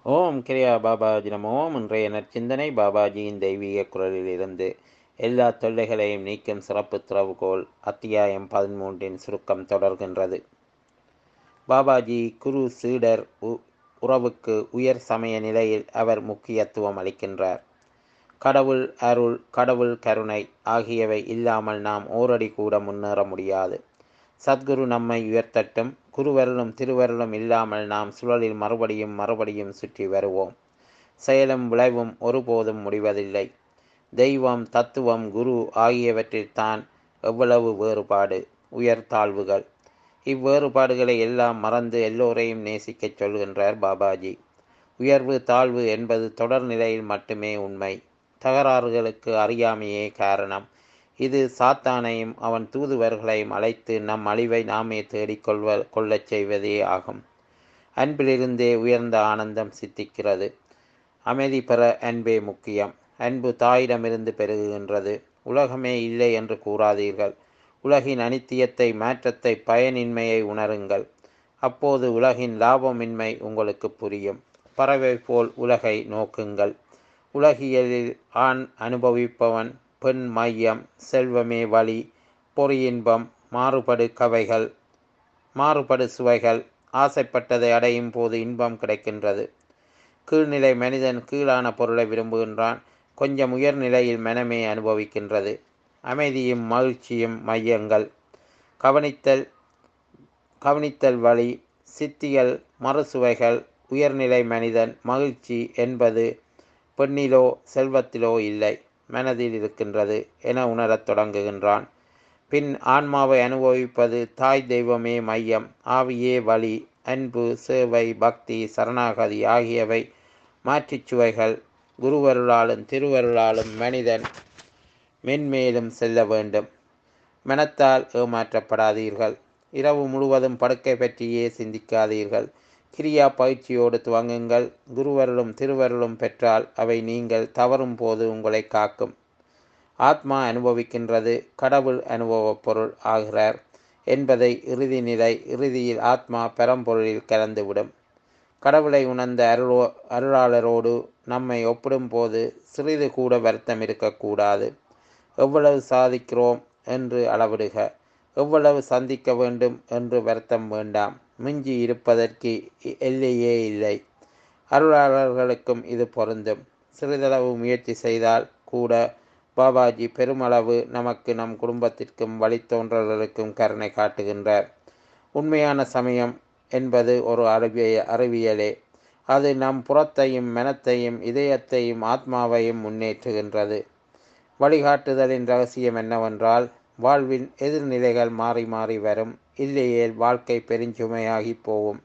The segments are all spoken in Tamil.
ஓம் கிரியா பாபாஜி நமோம் இன்றைய நற்சிந்தனை பாபாஜியின் தெய்வீக குரலிலிருந்து எல்லா தொல்லைகளையும் நீக்கும் சிறப்பு திறவுகோல் அத்தியாயம் பதிமூன்றின் சுருக்கம் தொடர்கின்றது பாபாஜி குரு சீடர் உ- உறவுக்கு உயர் சமய நிலையில் அவர் முக்கியத்துவம் அளிக்கின்றார் கடவுள் அருள் கடவுள் கருணை ஆகியவை இல்லாமல் நாம் ஓரடி கூட முன்னேற முடியாது சத்குரு நம்மை உயர்த்தட்டும் குருவருளும் திருவருளும் இல்லாமல் நாம் சுழலில் மறுபடியும் மறுபடியும் சுற்றி வருவோம் செயலும் விளைவும் ஒருபோதும் முடிவதில்லை தெய்வம் தத்துவம் குரு ஆகியவற்றில்தான் எவ்வளவு வேறுபாடு உயர்தாழ்வுகள் இவ்வேறுபாடுகளை எல்லாம் மறந்து எல்லோரையும் நேசிக்கச் சொல்கின்றார் பாபாஜி உயர்வு தாழ்வு என்பது தொடர் நிலையில் மட்டுமே உண்மை தகராறுகளுக்கு அறியாமையே காரணம் இது சாத்தானையும் அவன் தூதுவர்களையும் அழைத்து நம் அழிவை நாமே தேடிக் கொள்வ கொள்ளச் செய்வதே ஆகும் அன்பிலிருந்தே உயர்ந்த ஆனந்தம் சித்திக்கிறது அமைதி பெற அன்பே முக்கியம் அன்பு தாயிடமிருந்து பெருகுகின்றது உலகமே இல்லை என்று கூறாதீர்கள் உலகின் அனித்தியத்தை மாற்றத்தை பயனின்மையை உணருங்கள் அப்போது உலகின் லாபமின்மை உங்களுக்கு புரியும் பறவை போல் உலகை நோக்குங்கள் உலகியலில் ஆண் அனுபவிப்பவன் பெண் மையம் செல்வமே வழி பொறியின்பம் மாறுபடு கவைகள் மாறுபடு சுவைகள் ஆசைப்பட்டதை அடையும் போது இன்பம் கிடைக்கின்றது கீழ்நிலை மனிதன் கீழான பொருளை விரும்புகின்றான் கொஞ்சம் உயர்நிலையில் மனமே அனுபவிக்கின்றது அமைதியும் மகிழ்ச்சியும் மையங்கள் கவனித்தல் கவனித்தல் வழி சித்திகள் மறுசுவைகள் உயர்நிலை மனிதன் மகிழ்ச்சி என்பது பெண்ணிலோ செல்வத்திலோ இல்லை மனதில் இருக்கின்றது என உணரத் தொடங்குகின்றான் பின் ஆன்மாவை அனுபவிப்பது தாய் தெய்வமே மையம் ஆவியே வழி அன்பு சேவை பக்தி சரணாகதி ஆகியவை மாற்றுச் சுவைகள் குருவருளாலும் திருவருளாலும் மனிதன் மென்மேலும் செல்ல வேண்டும் மனத்தால் ஏமாற்றப்படாதீர்கள் இரவு முழுவதும் படுக்கை பற்றியே சிந்திக்காதீர்கள் கிரியா பயிற்சியோடு துவங்குங்கள் குருவருளும் திருவருளும் பெற்றால் அவை நீங்கள் தவறும் போது உங்களை காக்கும் ஆத்மா அனுபவிக்கின்றது கடவுள் அனுபவப் பொருள் ஆகிறார் என்பதை இறுதி நிலை இறுதியில் ஆத்மா பரம்பொருளில் கலந்துவிடும் கடவுளை உணர்ந்த அருளோ அருளாளரோடு நம்மை ஒப்பிடும்போது சிறிது கூட வருத்தம் இருக்கக்கூடாது எவ்வளவு சாதிக்கிறோம் என்று அளவிடுக எவ்வளவு சந்திக்க வேண்டும் என்று வருத்தம் வேண்டாம் மிஞ்சி இருப்பதற்கு இ- எல்லையே இல்லை அருளாளர்களுக்கும் இது பொருந்தும் சிறிதளவு முயற்சி செய்தால் கூட பாபாஜி பெருமளவு நமக்கு நம் குடும்பத்திற்கும் வழித்தோன்றல்களுக்கும் கருணை காட்டுகின்றார் உண்மையான சமயம் என்பது ஒரு அறிவிய அறிவியலே அது நம் புறத்தையும் மனத்தையும் இதயத்தையும் ஆத்மாவையும் முன்னேற்றுகின்றது வழிகாட்டுதலின் ரகசியம் என்னவென்றால் வாழ்வின் எதிர்நிலைகள் மாறி மாறி வரும் இல்லையேல் வாழ்க்கை பெருஞ்சுமையாகி போகும்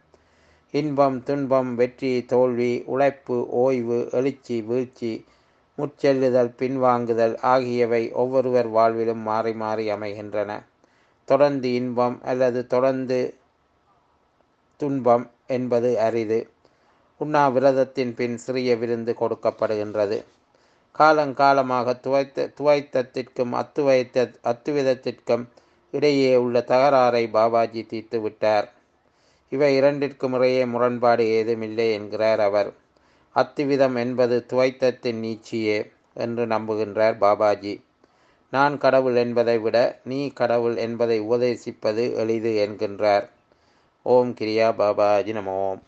இன்பம் துன்பம் வெற்றி தோல்வி உழைப்பு ஓய்வு எழுச்சி வீழ்ச்சி முற்செல்லுதல் பின்வாங்குதல் ஆகியவை ஒவ்வொருவர் வாழ்விலும் மாறி மாறி அமைகின்றன தொடர்ந்து இன்பம் அல்லது தொடர்ந்து துன்பம் என்பது அரிது உண்ணாவிரதத்தின் பின் சிறிய விருந்து கொடுக்கப்படுகின்றது காலங்காலமாக துவைத்த துவைத்தத்திற்கும் அத்துவைத்த அத்துவிதத்திற்கும் இடையே உள்ள தகராறை பாபாஜி தீர்த்து விட்டார் இவை இரண்டிற்கும் இடையே முரண்பாடு ஏதுமில்லை என்கிறார் அவர் அத்துவிதம் என்பது துவைத்தத்தின் நீட்சியே என்று நம்புகின்றார் பாபாஜி நான் கடவுள் என்பதை விட நீ கடவுள் என்பதை உபதேசிப்பது எளிது என்கின்றார் ஓம் கிரியா பாபாஜி நம ஓம்